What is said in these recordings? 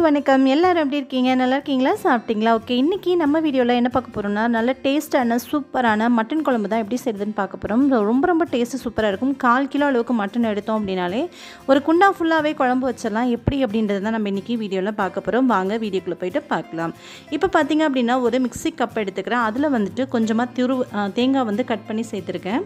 வணக்கம் எல்லாரும் எப்படி இருக்கீங்க நல்லா இருக்கீங்களா சாப்பிட்டீங்களா ஓகே இன்றைக்கி நம்ம வீடியோவில் என்ன பார்க்க போகிறோம்னா நல்ல டேஸ்ட்டான சூப்பரான மட்டன் குழம்பு தான் எப்படி செய்யுதுன்னு பார்க்க போகிறோம் ரொம்ப ரொம்ப டேஸ்ட்டு சூப்பராக இருக்கும் கால் கிலோ அளவுக்கு மட்டன் எடுத்தோம் அப்படின்னாலே ஒரு குண்டா ஃபுல்லாகவே குழம்பு வச்சிடலாம் எப்படி அப்படின்றது தான் நம்ம இன்றைக்கி வீடியோவில் பார்க்க போகிறோம் வாங்க வீடியோக்குள்ளே போயிட்டு பார்க்கலாம் இப்போ பார்த்தீங்க அப்படின்னா ஒரு மிக்ஸி கப் எடுத்துக்கிறேன் அதில் வந்துட்டு கொஞ்சமாக திரு தேங்காய் வந்து கட் பண்ணி சேர்த்துருக்கேன்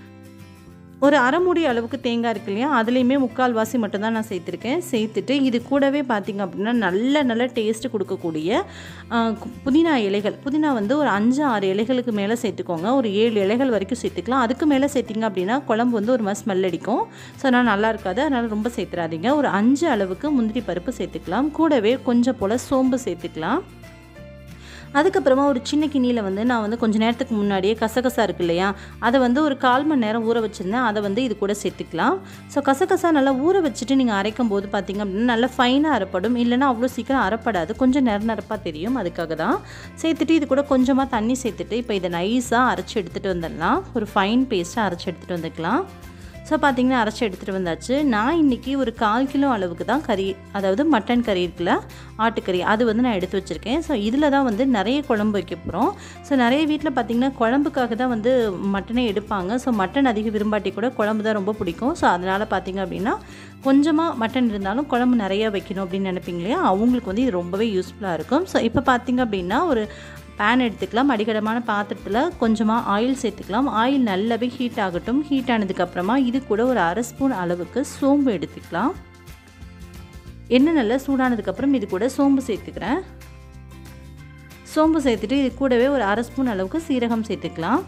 ஒரு அரை மூடி அளவுக்கு தேங்காய் இருக்கு இல்லையா அதுலேயுமே முக்கால் வாசி மட்டும்தான் நான் சேர்த்துருக்கேன் சேர்த்துட்டு இது கூடவே பார்த்திங்க அப்படின்னா நல்ல நல்ல டேஸ்ட்டு கொடுக்கக்கூடிய புதினா இலைகள் புதினா வந்து ஒரு அஞ்சு ஆறு இலைகளுக்கு மேலே சேர்த்துக்கோங்க ஒரு ஏழு இலைகள் வரைக்கும் சேர்த்துக்கலாம் அதுக்கு மேலே சேர்த்திங்க அப்படின்னா குழம்பு வந்து ஒரு மாதிரி ஸ்மெல் அடிக்கும் ஸோ அதனால் நல்லா இருக்காது அதனால் ரொம்ப சேர்த்துறாதீங்க ஒரு அஞ்சு அளவுக்கு முந்திரி பருப்பு சேர்த்துக்கலாம் கூடவே கொஞ்சம் போல் சோம்பு சேர்த்துக்கலாம் அதுக்கப்புறமா ஒரு சின்ன கிண்ணியில் வந்து நான் வந்து கொஞ்சம் நேரத்துக்கு முன்னாடியே கசகசா இருக்கு இல்லையா அதை வந்து ஒரு கால் மணி நேரம் ஊற வச்சுருந்தேன் அதை வந்து இது கூட சேர்த்துக்கலாம் ஸோ கசகசா நல்லா ஊற வச்சுட்டு நீங்கள் அரைக்கும் போது பார்த்திங்க அப்படின்னா நல்லா ஃபைனாக அரைப்படும் இல்லைனா அவ்வளோ சீக்கிரம் அரைப்படாது கொஞ்சம் நிற நிரப்பாக தெரியும் அதுக்காக தான் சேர்த்துட்டு இது கூட கொஞ்சமாக தண்ணி சேர்த்துட்டு இப்போ இதை நைஸாக அரைச்சி எடுத்துகிட்டு வந்துடலாம் ஒரு ஃபைன் பேஸ்ட்டாக அரைச்சி எடுத்துகிட்டு வந்துக்கலாம் ஸோ பார்த்திங்கன்னா அரைச்சி எடுத்துகிட்டு வந்தாச்சு நான் இன்றைக்கி ஒரு கால் கிலோ அளவுக்கு தான் கறி அதாவது மட்டன் கறி இருக்குல்ல ஆட்டுக்கறி அது வந்து நான் எடுத்து வச்சுருக்கேன் ஸோ இதில் தான் வந்து நிறைய குழம்பு வைக்க போகிறோம் ஸோ நிறைய வீட்டில் பார்த்திங்கன்னா குழம்புக்காக தான் வந்து மட்டனே எடுப்பாங்க ஸோ மட்டன் அதிக விரும்பாட்டி கூட குழம்பு தான் ரொம்ப பிடிக்கும் ஸோ அதனால் பார்த்திங்க அப்படின்னா கொஞ்சமாக மட்டன் இருந்தாலும் குழம்பு நிறையா வைக்கணும் அப்படின்னு நினைப்பீங்க இல்லையா அவங்களுக்கு வந்து இது ரொம்பவே யூஸ்ஃபுல்லாக இருக்கும் ஸோ இப்போ பார்த்திங்க அப்படின்னா ஒரு பேன் எடுத்துக்கலாம் அடிக்கடமான பாத்திரத்தில் கொஞ்சமாக ஆயில் சேர்த்துக்கலாம் ஆயில் நல்லாவே ஹீட் ஆகட்டும் ஹீட் ஆனதுக்கப்புறமா இது கூட ஒரு அரை ஸ்பூன் அளவுக்கு சோம்பு எடுத்துக்கலாம் எண்ணெய் நல்லா சூடானதுக்கப்புறம் இது கூட சோம்பு சேர்த்துக்கிறேன் சோம்பு சேர்த்துட்டு இது கூடவே ஒரு அரை ஸ்பூன் அளவுக்கு சீரகம் சேர்த்துக்கலாம்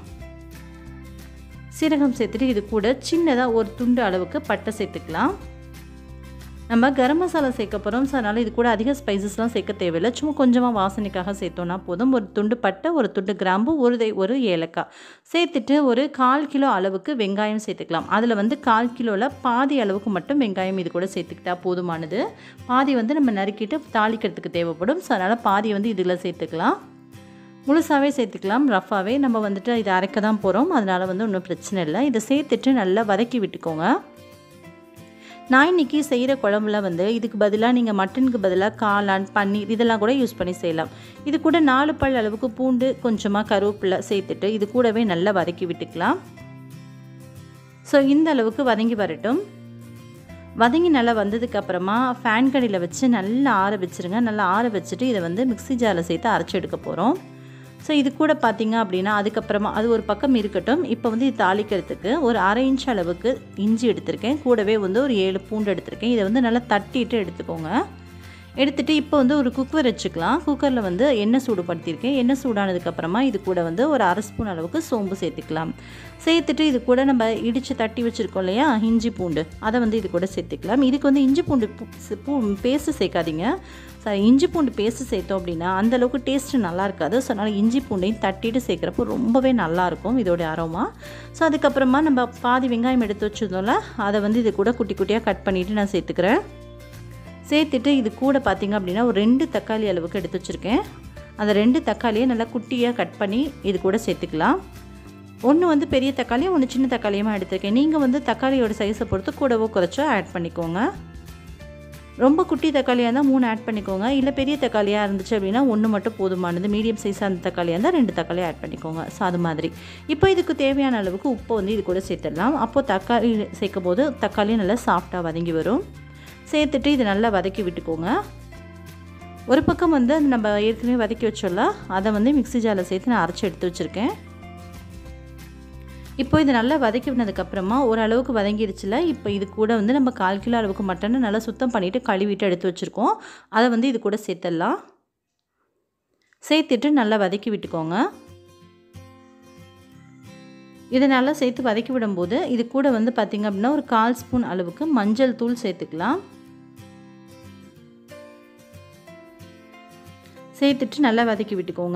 சீரகம் சேர்த்துட்டு இது கூட சின்னதாக ஒரு துண்டு அளவுக்கு பட்டை சேர்த்துக்கலாம் நம்ம கரம் மசாலா சேர்க்க போகிறோம் ஸோ அதனால் இது கூட அதிக ஸ்பைசஸ்லாம் சேர்க்க தேவையில்லை சும்மா கொஞ்சமாக வாசனைக்காக சேர்த்தோன்னா போதும் ஒரு துண்டு பட்டை ஒரு துண்டு கிராம்பு ஒரு ஒரு ஏலக்காய் சேர்த்துட்டு ஒரு கால் கிலோ அளவுக்கு வெங்காயம் சேர்த்துக்கலாம் அதில் வந்து கால் கிலோவில் பாதி அளவுக்கு மட்டும் வெங்காயம் இது கூட சேர்த்துக்கிட்டா போதுமானது பாதி வந்து நம்ம நறுக்கிட்டு தாளிக்கிறதுக்கு தேவைப்படும் ஸோ அதனால் பாதி வந்து இதில் சேர்த்துக்கலாம் முழுசாகவே சேர்த்துக்கலாம் ரஃபாகவே நம்ம வந்துட்டு இதை அரைக்க தான் போகிறோம் அதனால் வந்து ஒன்றும் பிரச்சனை இல்லை இதை சேர்த்துட்டு நல்லா வதக்கி விட்டுக்கோங்க நான் இன்றைக்கி செய்கிற குழம்புல வந்து இதுக்கு பதிலாக நீங்கள் மட்டனுக்கு பதிலாக காளான் பன்னீர் இதெல்லாம் கூட யூஸ் பண்ணி செய்யலாம் இது கூட நாலு பல் அளவுக்கு பூண்டு கொஞ்சமாக கருவேப்பிலை சேர்த்துட்டு இது கூடவே நல்லா வதக்கி விட்டுக்கலாம் ஸோ இந்த அளவுக்கு வதங்கி வரட்டும் வதங்கி நல்லா வந்ததுக்கப்புறமா ஃபேன் கடையில் வச்சு நல்லா ஆற வச்சுருங்க நல்லா ஆற வச்சுட்டு இதை வந்து மிக்ஸி ஜாரில் சேர்த்து அரைச்சி எடுக்க போகிறோம் ஸோ இது கூட பார்த்தீங்க அப்படின்னா அதுக்கப்புறமா அது ஒரு பக்கம் இருக்கட்டும் இப்போ வந்து இது தாளிக்கிறதுக்கு ஒரு அரை இன்ச் அளவுக்கு இஞ்சி எடுத்திருக்கேன் கூடவே வந்து ஒரு ஏழு பூண்டு எடுத்திருக்கேன் இதை வந்து நல்லா தட்டிட்டு எடுத்துக்கோங்க எடுத்துகிட்டு இப்போ வந்து ஒரு குக்கர் வச்சுக்கலாம் குக்கரில் வந்து எண்ணெய் சூடுபடுத்தியிருக்கேன் எண்ணெய் சூடானதுக்கப்புறமா இது கூட வந்து ஒரு அரை ஸ்பூன் அளவுக்கு சோம்பு சேர்த்துக்கலாம் சேர்த்துட்டு இது கூட நம்ம இடித்து தட்டி வச்சுருக்கோம் இல்லையா இஞ்சி பூண்டு அதை வந்து இது கூட சேர்த்துக்கலாம் இதுக்கு வந்து இஞ்சி பூண்டு பூ பேஸ்ட்டு சேர்க்காதீங்க சாரி இஞ்சி பூண்டு பேஸ்ட்டு சேர்த்தோம் அப்படின்னா அந்தளவுக்கு டேஸ்ட்டு நல்லா இருக்காது ஸோ அதனால் இஞ்சி பூண்டையும் தட்டிட்டு சேர்க்குறப்போ ரொம்பவே நல்லாயிருக்கும் இதோடைய அரோமா ஸோ அதுக்கப்புறமா நம்ம பாதி வெங்காயம் எடுத்து வச்சுருந்தோம்ல அதை வந்து இது கூட குட்டி குட்டியாக கட் பண்ணிவிட்டு நான் சேர்த்துக்கிறேன் சேர்த்துட்டு இது கூட பார்த்திங்க அப்படின்னா ஒரு ரெண்டு தக்காளி அளவுக்கு எடுத்து வச்சுருக்கேன் அந்த ரெண்டு தக்காளியை நல்லா குட்டியாக கட் பண்ணி இது கூட சேர்த்துக்கலாம் ஒன்று வந்து பெரிய தக்காளியும் ஒன்று சின்ன தக்காளியுமாக எடுத்துருக்கேன் நீங்கள் வந்து தக்காளியோட சைஸை பொறுத்து கூடவோ குறைச்சோ ஆட் பண்ணிக்கோங்க ரொம்ப குட்டி தக்காளியாக இருந்தால் மூணு ஆட் பண்ணிக்கோங்க இல்லை பெரிய தக்காளியாக இருந்துச்சு அப்படின்னா ஒன்று மட்டும் போதுமானது மீடியம் சைஸாக அந்த தக்காளியாக இருந்தால் ரெண்டு தக்காளி ஆட் பண்ணிக்கோங்க ஸோ அது மாதிரி இப்போ இதுக்கு தேவையான அளவுக்கு உப்பை வந்து இது கூட சேர்த்துடலாம் அப்போது தக்காளி சேர்க்கும் போது தக்காளி நல்லா சாஃப்டாக வதங்கி வரும் சேர்த்துட்டு இது நல்லா வதக்கி விட்டுக்கோங்க ஒரு பக்கம் வந்து நம்ம ஏற்கனவே வதக்கி வச்சோம்ல அதை வந்து மிக்ஸி ஜாரில் சேர்த்து நான் அரைச்சி எடுத்து வச்சுருக்கேன் இப்போ இது நல்லா வதக்கி வினதுக்கப்புறமா ஓரளவுக்கு வதங்கிடுச்சுல இப்போ இது கூட வந்து நம்ம கால் கிலோ அளவுக்கு மட்டனை நல்லா சுத்தம் பண்ணிவிட்டு கழுவிட்டு எடுத்து வச்சுருக்கோம் அதை வந்து இது கூட சேர்த்துடலாம் சேர்த்துட்டு நல்லா வதக்கி விட்டுக்கோங்க இதை நல்லா சேர்த்து வதக்கி விடும்போது இது கூட வந்து பார்த்திங்க அப்படின்னா ஒரு கால் ஸ்பூன் அளவுக்கு மஞ்சள் தூள் சேர்த்துக்கலாம் சேர்த்துட்டு நல்லா வதக்கி விட்டுக்கோங்க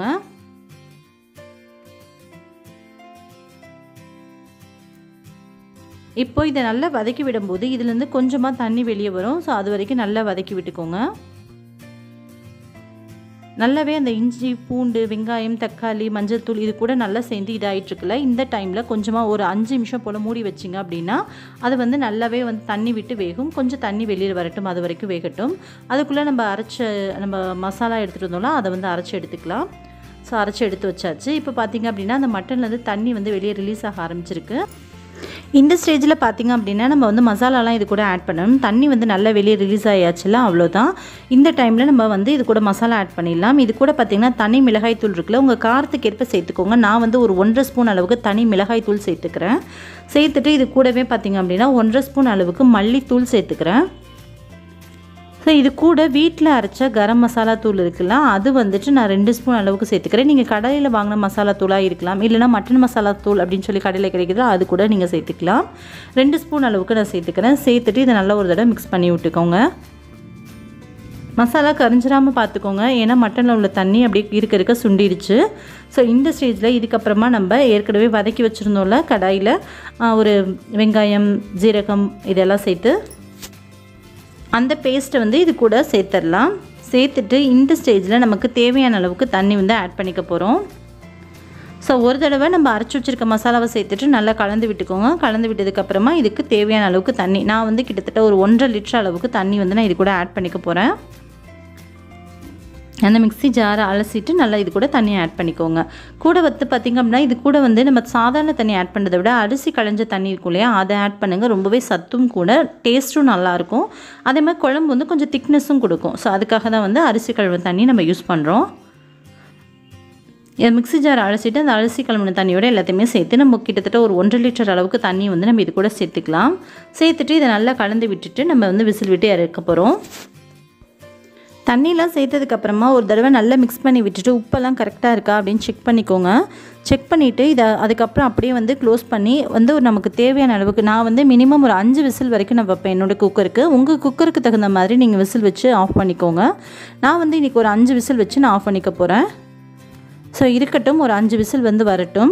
இப்போ இதை நல்லா வதக்கி விடும்போது இதுலேருந்து கொஞ்சமாக தண்ணி வெளியே வரும் ஸோ அது வரைக்கும் நல்லா வதக்கி விட்டுக்கோங்க நல்லாவே அந்த இஞ்சி பூண்டு வெங்காயம் தக்காளி மஞ்சள் தூள் இது கூட நல்லா சேர்ந்து இதாகிட்டுருக்குல்ல இந்த டைமில் கொஞ்சமாக ஒரு அஞ்சு நிமிஷம் போல் மூடி வச்சிங்க அப்படின்னா அது வந்து நல்லாவே வந்து தண்ணி விட்டு வேகும் கொஞ்சம் தண்ணி வெளியில் வரட்டும் அது வரைக்கும் வேகட்டும் அதுக்குள்ளே நம்ம அரைச்ச நம்ம மசாலா எடுத்துகிட்டு இருந்தோம்ல அதை வந்து அரைச்சி எடுத்துக்கலாம் ஸோ அரைச்சி எடுத்து வச்சாச்சு இப்போ பார்த்திங்க அப்படின்னா அந்த மட்டன்லேருந்து தண்ணி வந்து வெளியே ரிலீஸ் ஆக ஆரம்பிச்சிருக்கு இந்த ஸ்டேஜில் பார்த்திங்க அப்படின்னா நம்ம வந்து மசாலாலாம் இது கூட ஆட் பண்ணணும் தண்ணி வந்து நல்லா வெளியே ரிலீஸ் ஆயாச்சுல அவ்வளோதான் இந்த டைமில் நம்ம வந்து இது கூட மசாலா ஆட் பண்ணிடலாம் இது கூட பார்த்திங்கன்னா தனி மிளகாய் தூள் இருக்குல்ல உங்கள் காரத்துக்கு ஏற்ப சேர்த்துக்கோங்க நான் வந்து ஒரு ஒன்றரை ஸ்பூன் அளவுக்கு தனி மிளகாய் தூள் சேர்த்துக்கிறேன் சேர்த்துட்டு இது கூடவே பார்த்திங்க அப்படின்னா ஒன்றரை ஸ்பூன் அளவுக்கு மல்லித்தூள் சேர்த்துக்கிறேன் ஸோ இது கூட வீட்டில் அரைச்ச கரம் மசாலா தூள் இருக்குல்ல அது வந்துட்டு நான் ரெண்டு ஸ்பூன் அளவுக்கு சேர்த்துக்கிறேன் நீங்கள் கடையில் வாங்கின மசாலா தூளாக இருக்கலாம் இல்லைனா மட்டன் மசாலா தூள் அப்படின்னு சொல்லி கடையில் கிடைக்குது அது கூட நீங்கள் சேர்த்துக்கலாம் ரெண்டு ஸ்பூன் அளவுக்கு நான் சேர்த்துக்கிறேன் சேர்த்துட்டு இதை நல்லா ஒரு தடவை மிக்ஸ் பண்ணி விட்டுக்கோங்க மசாலா கரிஞ்சிடாமல் பார்த்துக்கோங்க ஏன்னா மட்டனில் உள்ள தண்ணி அப்படியே இருக்க இருக்க சுண்டிடுச்சு ஸோ இந்த ஸ்டேஜில் இதுக்கப்புறமா நம்ம ஏற்கனவே வதக்கி வச்சுருந்தோம்ல கடாயில் ஒரு வெங்காயம் ஜீரகம் இதெல்லாம் சேர்த்து அந்த பேஸ்ட்டை வந்து இது கூட சேர்த்துடலாம் சேர்த்துட்டு இந்த ஸ்டேஜில் நமக்கு தேவையான அளவுக்கு தண்ணி வந்து ஆட் பண்ணிக்க போகிறோம் ஸோ ஒரு தடவை நம்ம அரைச்சி வச்சுருக்க மசாலாவை சேர்த்துட்டு நல்லா கலந்து விட்டுக்கோங்க கலந்து விட்டதுக்கப்புறமா இதுக்கு தேவையான அளவுக்கு தண்ணி நான் வந்து கிட்டத்தட்ட ஒரு ஒன்றரை லிட்டர் அளவுக்கு தண்ணி வந்து நான் இது கூட ஆட் பண்ணிக்க போகிறேன் அந்த மிக்ஸி ஜாரை அலசிட்டு நல்லா இது கூட தண்ணி ஆட் பண்ணிக்கோங்க கூட வந்து பார்த்திங்க அப்படின்னா இது கூட வந்து நம்ம சாதாரண தண்ணி ஆட் பண்ணுறதை விட அரிசி களைஞ்ச தண்ணி இருக்கும் இல்லையா அதை ஆட் பண்ணுங்கள் ரொம்பவே சத்தும் கூட டேஸ்ட்டும் நல்லாயிருக்கும் அதே மாதிரி குழம்பு வந்து கொஞ்சம் திக்னஸும் கொடுக்கும் ஸோ அதுக்காக தான் வந்து அரிசி கழுவு தண்ணி நம்ம யூஸ் பண்ணுறோம் மிக்ஸி ஜார் அலசிட்டு அந்த அரிசி கழுவின தண்ணியோட எல்லாத்தையுமே சேர்த்து நம்ம கிட்டத்தட்ட ஒரு ஒன்றரை லிட்டர் அளவுக்கு தண்ணி வந்து நம்ம இது கூட சேர்த்துக்கலாம் சேர்த்துட்டு இதை நல்லா கலந்து விட்டுட்டு நம்ம வந்து விசில் விட்டு இறக்க போகிறோம் தண்ணிலாம் சேர்த்ததுக்கப்புறமா ஒரு தடவை நல்லா மிக்ஸ் பண்ணி விட்டுட்டு உப்பெல்லாம் கரெக்டாக இருக்கா அப்படின்னு செக் பண்ணிக்கோங்க செக் பண்ணிவிட்டு இதை அதுக்கப்புறம் அப்படியே வந்து க்ளோஸ் பண்ணி வந்து ஒரு நமக்கு தேவையான அளவுக்கு நான் வந்து மினிமம் ஒரு அஞ்சு விசில் வரைக்கும் நான் வைப்பேன் என்னோடய குக்கருக்கு உங்கள் குக்கருக்கு தகுந்த மாதிரி நீங்கள் விசில் வச்சு ஆஃப் பண்ணிக்கோங்க நான் வந்து இன்றைக்கி ஒரு அஞ்சு விசில் வச்சு நான் ஆஃப் பண்ணிக்க போகிறேன் ஸோ இருக்கட்டும் ஒரு அஞ்சு விசில் வந்து வரட்டும்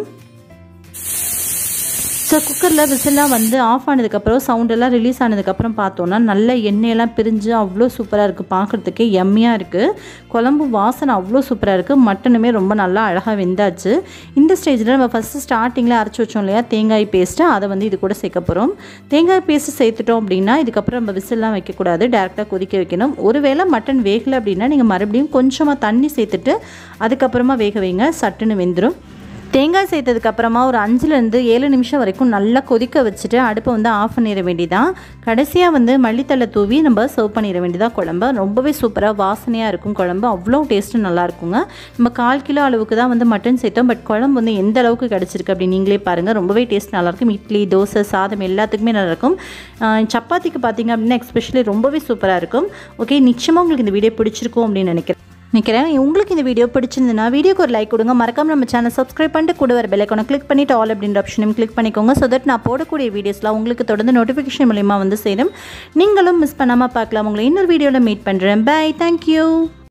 ஸோ குக்கரில் விசிலாம் வந்து ஆஃப் ஆனதுக்கப்புறம் சவுண்டெல்லாம் ரிலீஸ் ஆனதுக்கப்புறம் பார்த்தோன்னா நல்ல எண்ணெயெல்லாம் பிரிஞ்சு அவ்வளோ சூப்பராக இருக்குது பார்க்குறதுக்கே எம்மியாக இருக்குது குழம்பு வாசனை அவ்வளோ சூப்பராக இருக்குது மட்டனுமே ரொம்ப நல்லா அழகாக வெந்தாச்சு இந்த ஸ்டேஜில் நம்ம ஃபஸ்ட்டு ஸ்டார்டிங்கில் அரைச்சி வச்சோம் இல்லையா தேங்காய் பேஸ்ட்டு அதை வந்து இது கூட சேர்க்க போகிறோம் தேங்காய் பேஸ்ட்டு சேர்த்துட்டோம் அப்படின்னா இதுக்கப்புறம் நம்ம விசில்லாம் வைக்கக்கூடாது டேரெக்டாக கொதிக்க வைக்கணும் ஒருவேளை மட்டன் வேகலை அப்படின்னா நீங்கள் மறுபடியும் கொஞ்சமாக தண்ணி சேர்த்துட்டு அதுக்கப்புறமா வேக வைங்க சட்டுன்னு வெந்துடும் தேங்காய் சேர்த்ததுக்கப்புறமா ஒரு அஞ்சுலேருந்து ஏழு நிமிஷம் வரைக்கும் நல்லா கொதிக்க வச்சுட்டு அடுப்பை வந்து ஆஃப் பண்ணிட வேண்டியதான் கடைசியாக வந்து மல்லித்தலை தூவி நம்ம சர்வ் பண்ணிட வேண்டியதான் குழம்பு ரொம்பவே சூப்பராக வாசனையாக இருக்கும் குழம்பு அவ்வளோ டேஸ்ட்டு நல்லா இருக்குங்க நம்ம கால் கிலோ அளவுக்கு தான் வந்து மட்டன் சேர்த்தோம் பட் குழம்பு வந்து எந்த அளவுக்கு கிடச்சிருக்கு அப்படின்னு நீங்களே பாருங்கள் ரொம்பவே டேஸ்ட் நல்லாயிருக்கும் இட்லி தோசை சாதம் எல்லாத்துக்குமே நல்லாயிருக்கும் சப்பாத்திக்கு பார்த்தீங்க அப்படின்னா எக்ஸ்பெஷலி ரொம்பவே சூப்பராக இருக்கும் ஓகே நிச்சயமாக உங்களுக்கு இந்த வீடியோ பிடிச்சிருக்கும் அப்படின்னு நினைக்கிறேன் நினைக்கிறேன் உங்களுக்கு இந்த வீடியோ பிடிச்சிருந்ததுன்னா வீடியோக்கு ஒரு லைக் கொடுங்க மறக்காம நம்ம சேனல் சப்ஸ்கிரைப் பண்ணிட்டு கூட வர பெல்லைக்கான கிளிக் பண்ணிட்டு ஆல் அப்படின்ற ஆப்ஷனையும் கிளிக் பண்ணிக்கோங்க ஸோ தட் நான் போடக்கூடிய வீடியோஸ்லாம் உங்களுக்கு தொடர்ந்து நோட்டிஃபிகேஷன் மூலியமாக வந்து சேரும் நீங்களும் மிஸ் பண்ணாமல் பார்க்கலாம் உங்களை இன்னொரு வீடியோவில் மீட் பண்ணுறேன் பை தேங்க்யூ